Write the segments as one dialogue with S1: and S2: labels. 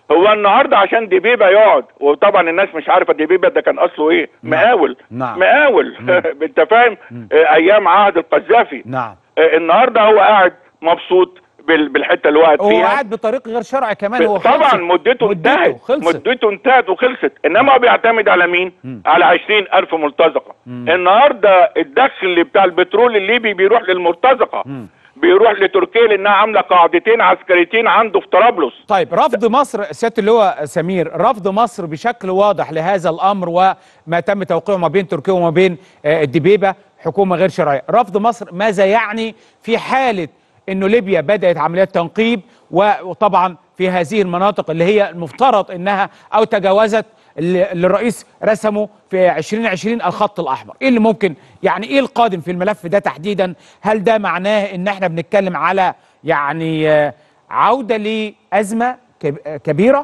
S1: هو النهارده عشان دبيبه يقعد وطبعا الناس مش عارفه دبيبه ده كان اصله ايه
S2: نعم.
S1: مقاول
S2: نعم.
S1: مقاول انت فاهم آه، ايام عهد القذافي
S2: نعم
S1: آه، النهارده هو قاعد مبسوط بال- بالحته اللي وقعد
S2: هو
S1: فيها
S2: قاعد بطريق غير شرعي كمان هو
S1: طبعا
S2: خلصت.
S1: مدته انتهت
S2: خلصت
S1: مدته انتهت وخلصت انما هو بيعتمد على مين على 20000 مرتزقه النهارده الدخل اللي بتاع البترول الليبي بيروح للمرتزقه بيروح لتركيا لانها عامله قاعدتين عسكريتين عنده في طرابلس
S2: طيب رفض مصر سياده اللواء سمير رفض مصر بشكل واضح لهذا الامر وما تم توقيعه ما بين تركيا وما بين آه، الدبيبه حكومه غير شرعيه رفض مصر ماذا يعني في حاله انه ليبيا بدات عمليات تنقيب و- وطبعا في هذه المناطق اللي هي المفترض انها او تجاوزت اللي اللي الرئيس رسمه في 2020 الخط الاحمر ايه اللي ممكن يعني ايه القادم في الملف ده تحديدا هل ده معناه ان احنا بنتكلم على يعني آه، عوده لازمه كب- آه، كبيره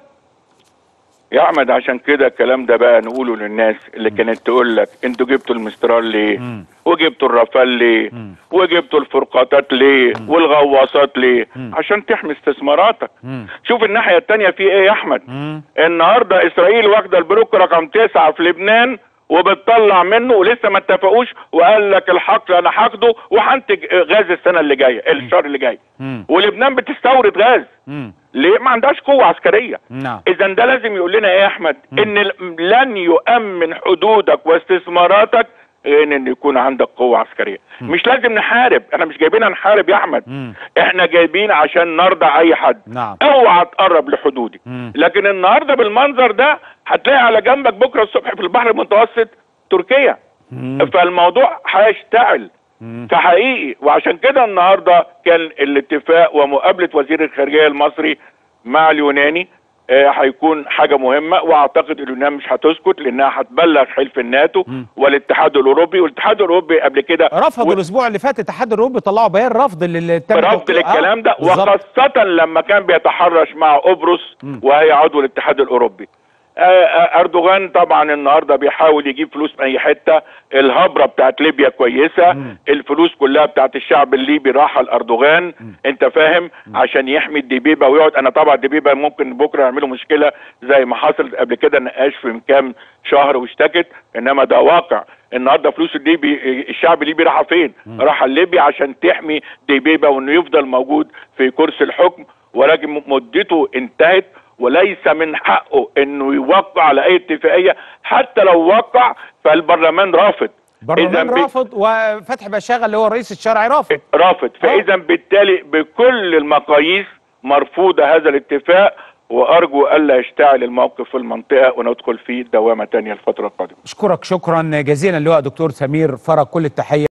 S1: يا احمد عشان كده الكلام ده بقى نقوله للناس اللي كانت تقول لك انتوا جبتوا المسترال ليه وجبتوا الرافال ليه وجبتوا الفرقاطات ليه والغواصات ليه عشان تحمي استثماراتك شوف الناحيه التانية في ايه يا احمد النهارده اسرائيل واخده البلوك رقم تسعة في لبنان وبتطلع منه ولسه ما اتفقوش وقال لك الحقل انا هاخده وهنتج غاز السنه اللي جايه الشهر اللي جاي ولبنان بتستورد غاز
S2: مم.
S1: ليه ما عندهاش قوه عسكريه
S2: نعم
S1: اذا ده لازم يقول لنا ايه يا احمد ان ال- لن يؤمن حدودك واستثماراتك غير ان يكون عندك قوه عسكريه مش لازم نحارب احنا مش جايبين نحارب يا احمد
S2: مم.
S1: احنا جايبين عشان نرضى اي حد
S2: نعم
S1: اوعى تقرب لحدودي
S2: مم.
S1: لكن النهارده بالمنظر ده هتلاقي على جنبك بكره الصبح في البحر المتوسط تركيا
S2: مم.
S1: فالموضوع هيشتعل
S2: مم.
S1: فحقيقي وعشان كده النهارده كان الاتفاق ومقابله وزير الخارجيه المصري مع اليوناني آه، هيكون حاجه مهمه واعتقد اليونان مش هتسكت لانها هتبلغ حلف الناتو والاتحاد الاوروبي والاتحاد الاوروبي قبل كده
S2: رفض
S1: و-
S2: الاسبوع اللي فات الاتحاد الاوروبي طلعوا بيان رفض لل تم
S1: رفض
S2: توقيع- آه،
S1: للكلام ده
S2: بالظبط.
S1: وخاصة لما كان بيتحرش مع قبرص وهي عضو الاتحاد الأوروبي آه، آه، أردوغان طبعا النهاردة بيحاول يجيب فلوس من أي حتة الهبرة بتاعت ليبيا كويسة الفلوس كلها بتاعت الشعب الليبي راحة لأردوغان أنت فاهم عشان يحمي الدبيبة ويقعد أنا طبعا الدبيبة ممكن بكرة يعملوا مشكلة زي ما حصل قبل كده نقاش في كام شهر واشتكت إنما ده واقع النهارده فلوس الليبي الشعب الليبي راح فين؟ راح ليبيا عشان تحمي ديبيبه وانه يفضل موجود في كرسي الحكم ولكن م- مدته انتهت وليس من حقه انه يوقع على اي اتفاقيه حتى لو وقع فالبرلمان رافض
S2: برلمان
S1: بي-
S2: رافض وفتحي بشاغه اللي هو الرئيس الشرعي رافض
S1: رافض فاذا بالتالي بكل المقاييس مرفوضه هذا الاتفاق وارجو الا يشتعل الموقف في المنطقه وندخل في دوامه تانية الفتره القادمه
S2: اشكرك شكرا جزيلا اللواء دكتور سمير فرج كل التحيه